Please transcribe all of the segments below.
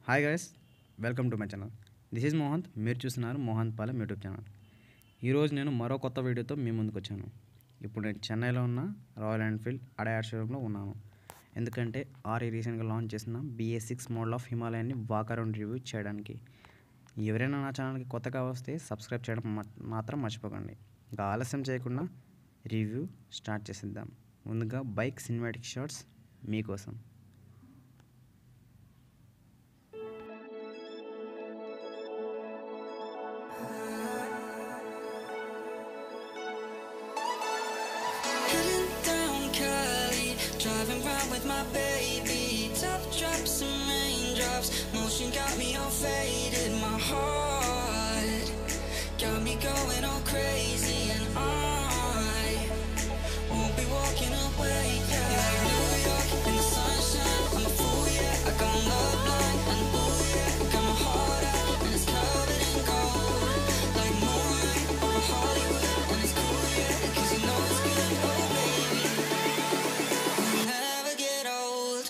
Hi guys welcome to my channel this is Mohan మీరు చూస్తున్నారు Mohan Palem YouTube channel ఈరోజు నేను మరో కొత్త వీడియోతో మీ ముందుకు వచ్చాను ఇప్పుడు నేను చెన్నైలో ఉన్న రాయల్ ఎన్ఫీల్డ్ అడయార్ షోరూంలో ఉన్నాను ఎందుకంటే ఆర్ఈ రీసెంట్గా లాంచ్ చేసిన బిఎస్ సిక్స్ మోడల్ ఆఫ్ హిమాలయాన్ని వాక్ అరౌండ్ రివ్యూ చేయడానికి ఎవరైనా నా ఛానల్కి కొత్తగా వస్తే సబ్స్క్రైబ్ చేయడం మా- మాత్రం మర్చిపోకండి ఇంకా ఆలస్యం చేయకుండా రివ్యూ స్టార్ట్ చేసేద్దాం ముందుగా బైక్ సినిమాటిక్ షాట్స్ మీకోసం Heading down Cali, driving round with my baby. Top drops and raindrops, motion got me all faded. My heart got me going all crazy, and I won't be walking away. Yeah, like New York in the sunshine, I'm a fool, yeah. I got love blind and ooh yeah, got my heart out and it's covered in gold. Like moonlight over Hollywood, and it's cool, yeah, 'cause you know it's good, oh baby. We'll never get old.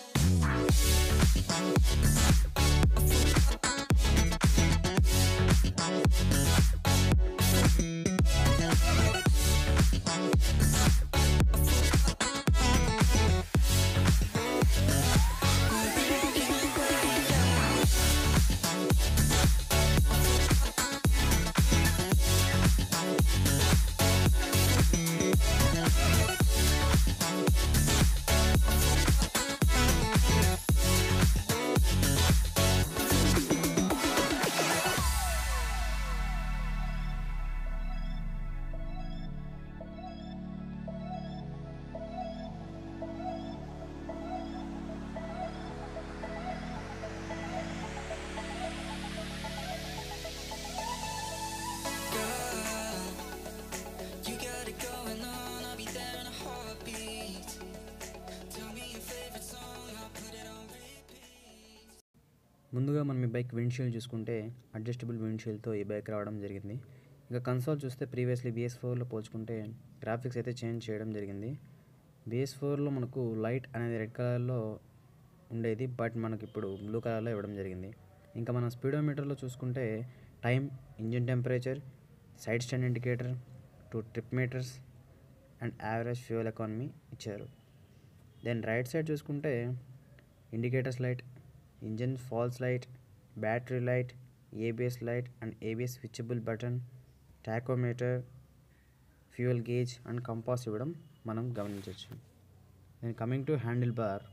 You got it going on, I'll be there in a heartbeat. Tell me your favorite song, I'll put it on repeat. ముందుగా మనం ఈ bike windshield చూసుకుంటే adjustable విండ్షీల్డ్తో ఈ bike రావడం జరిగింది ఇక console చూస్తే ప్రీవియస్లీ బిఎస్ ఫోర్లో పోల్చుకుంటే గ్రాఫిక్స్ అయితే చేంజ్ చేయడం జరిగింది బిఎస్ ఫోర్లో మనకు లైట్ అనేది రెడ్ కలర్లో ఉండేది బట్ మనకి ఇప్పుడు బ్లూ కలర్లో ఇవ్వడం జరిగింది ఇంకా మనం స్పీడోమీటర్లో చూసుకుంటే time engine temperature side stand indicator two trip meters and average fuel economy ఇచ్చారు దెన్ రైట్ సైడ్ చూసుకుంటే indicators light engine false light battery light ABS light and ABS switchable button tachometer fuel gauge and compass ఇవ్వడం మనం గమనించవచ్చు then coming to handlebar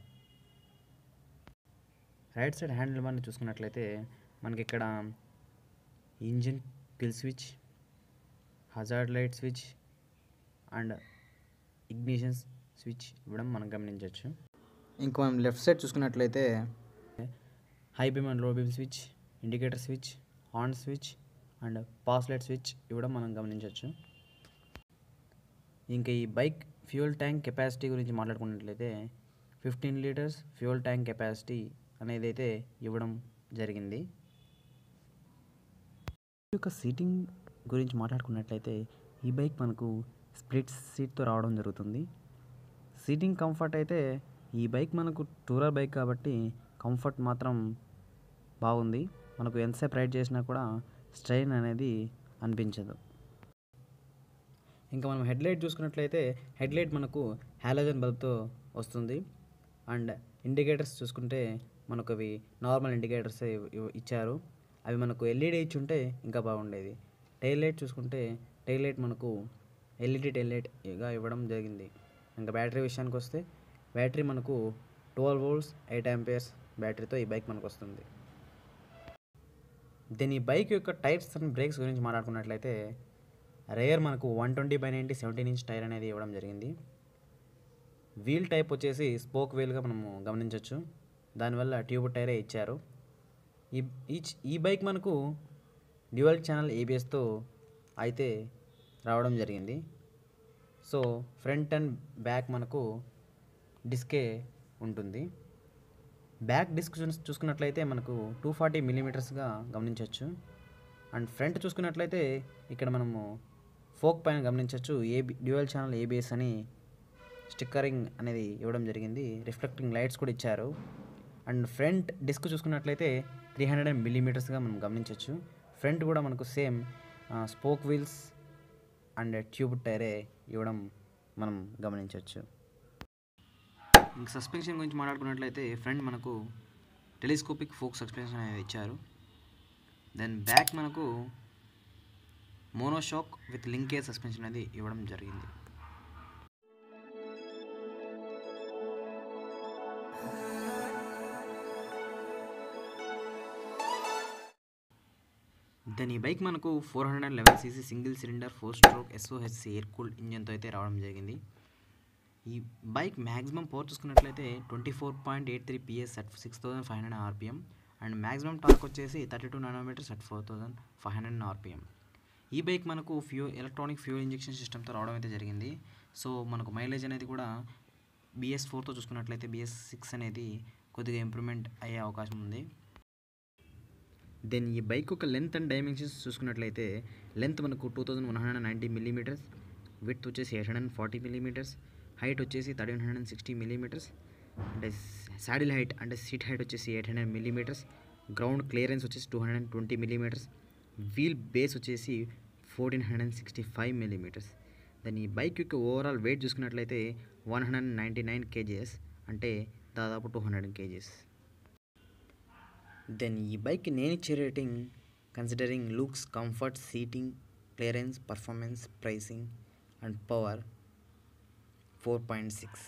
right side handle బార్ని చూసుకున్నట్లయితే మనకి ఇక్కడ engine kill switch hazard light switch and ignition switch ఇవ్వడం మనం గమనించవచ్చు ఇంకో మనం లెఫ్ట్ సైడ్ చూసుకున్నట్లయితే high beam and low beam switch indicator switch on switch and pass light switch ఇవ్వడం మనం గమనించవచ్చు ఇంకా ఈ బైక్ ఫ్యూయల్ ట్యాంక్ కెపాసిటీ గురించి మాట్లాడుకున్నట్లయితే fifteen litres fuel tank capacity అనేది అయితే ఇవ్వడం జరిగింది ఈ యొక్క సీటింగ్ గురించి మాట్లాడుకున్నట్లయితే ఈ బైక్ మనకు స్ప్లిట్ సీట్తో రావడం జరుగుతుంది సీటింగ్ కంఫర్ట్ అయితే ఈ బైక్ మనకు టూరర్ బైక్ కాబట్టి కంఫర్ట్ మాత్రం బాగుంది మనకు ఎంతసేపు రైడ్ చేసినా కూడా స్ట్రెయిన్ అనేది అనిపించదు ఇంకా మనం హెడ్లైట్ చూసుకున్నట్లయితే హెడ్లైట్ మనకు హాలోజన్ బల్బ్తో వస్తుంది అండ్ ఇండికేటర్స్ చూసుకుంటే మనకు అవి నార్మల్ ఇండికేటర్స్ ఇచ్చారు అవి మనకు ఎల్ఈడి ఇచ్చి ఉంటే ఇంకా బాగుండేది టైల్ లైట్ చూసుకుంటే టైల్ లైట్ మనకు ఎల్ఈడి టైల్ లైట్గా ఇవ్వడం జరిగింది ఇంకా బ్యాటరీ విషయానికి వస్తే బ్యాటరీ మనకు ట్వెల్వ్ వోల్ట్స్ ఎయిట్ ఆంపియర్స్ బ్యాటరీతో ఈ బైక్ మనకు వస్తుంది దీని ఈ బైక్ యొక్క టైర్స్ అండ్ బ్రేక్స్ గురించి మాట్లాడుకున్నట్లయితే రేయర్ మనకు one twenty by ninety seventeen inch tyre అనేది ఇవ్వడం జరిగింది వీల్ టైప్ వచ్చేసి స్పోక్ వీల్గా మనము గమనించవచ్చు దానివల్ల ట్యూబ్ టైరే ఇచ్చారు ఈ ఈచ్ ఈ బైక్ మనకు డ్యూయల్ ఛానల్ ఏబిఎస్తో అయితే రావడం జరిగింది సో ఫ్రంట్ అండ్ బ్యాక్ మనకు డిస్కే ఉంటుంది బ్యాక్ డిస్క్ చూస్- చూసుకున్నట్లయితే మనకు టూ ఫార్టీ మిల్లీమీటర్స్గా గమనించవచ్చు అండ్ ఫ్రంట్ చూసుకున్నట్లయితే ఇక్కడ మనము ఫోక్ పైన గమనించవచ్చు ఏబి డ్యూయల్ ఛానల్ ఏబిఎస్ అని స్టిక్కరింగ్ అనేది ఇవ్వడం జరిగింది రిఫ్లెక్టింగ్ లైట్స్ కూడా ఇచ్చారు అండ్ ఫ్రంట్ డిస్క్ చూసుకున్నట్లయితే త్రీ హండ్రెడ్ మిల్లీమీటర్స్గా మనం గమనించవచ్చు ఫ్రంట్ కూడా మనకు same spoke wheels and tube టైరే ఇవ్వడం మనం గమనించవచ్చు ఇంక సస్పెన్షన్ గురించి మాట్లాడుకున్నట్లయితే ఫ్రంట్ మనకు టెలిస్కోపిక్ ఫోక్ సస్పెన్షన్ అనేది ఇచ్చారు దెన్ బ్యాక్ మనకు మోనోషాక్ విత్ లింకేజ్ సస్పెన్షన్ అనేది ఇవ్వడం జరిగింది దెన్ ఈ బైక్ మనకు four hundred and eleven CC single cylinder four stroke SOHC air cooled ఇంజన్తో అయితే రావడం జరిగింది ఈ బైక్ మ్యాక్సిమం పవర్ చూసుకున్నట్లయితే twenty four point eight three PS at six thousand five hundred RPM and maximum torque వచ్చేసి thirty two nanometres at four thousand five hundred RPM ఈ bike మనకు ఫ్యూ ఎలక్ట్రానిక్ ఫ్యూల్ ఇంజెక్షన్ సిస్టమ్తో రావడం అయితే జరిగింది so మనకు మైలేజ్ అనేది కూడా బిఎస్ ఫోర్తో చూసుకున్నట్లయితే బిఎస్ సిక్స్ అనేది కొద్దిగా ఇంప్రూవ్మెంట్ అయ్యే అవకాశం ఉంది దెన్ ఈ బైక్ యొక్క లెంత్ అండ్ డైమెన్షన్స్ చూసుకున్నట్లయితే లెంత్ మనకు two thousand one hundred ninety millimetres with వచ్చేసి eight hundred forty millimetres height వచ్చేసి థర్టీన్ హండ్రెడ్ సిక్స్టీ మిల్లీమీటర్స్ అంటే సాడిల్ హైట్ అంటే సీట్ హైట్ వచ్చేసి eight hundred millimetres ground clearance వచ్చేసి two hundred twenty millimetres wheelbase వచ్చేసి fourteen hundred sixty five millimetres దాని ఈ bike యొక్క ఓవరాల్ వెయిట్ చూసుకున్నట్లయితే one hundred ninety nine KGs అంటే దాదాపు టూ హండ్రెడ్ కేజీస్ దెన్ ఈ బైక్ నేను ఇచ్చే rating considering looks comfort seating clearance performance pricing and power four point six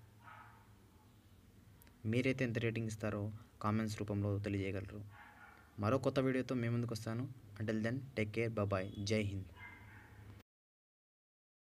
మీరైతే ఎంత రేటింగ్ ఇస్తారో కామెంట్స్ రూపంలో తెలియజేయగలరు మరో కొత్త వీడియోతో మేము ముందుకు వస్తాను అంటిల్ దెన్ టేక్ కేర్ బాబాయ్ జై హింద్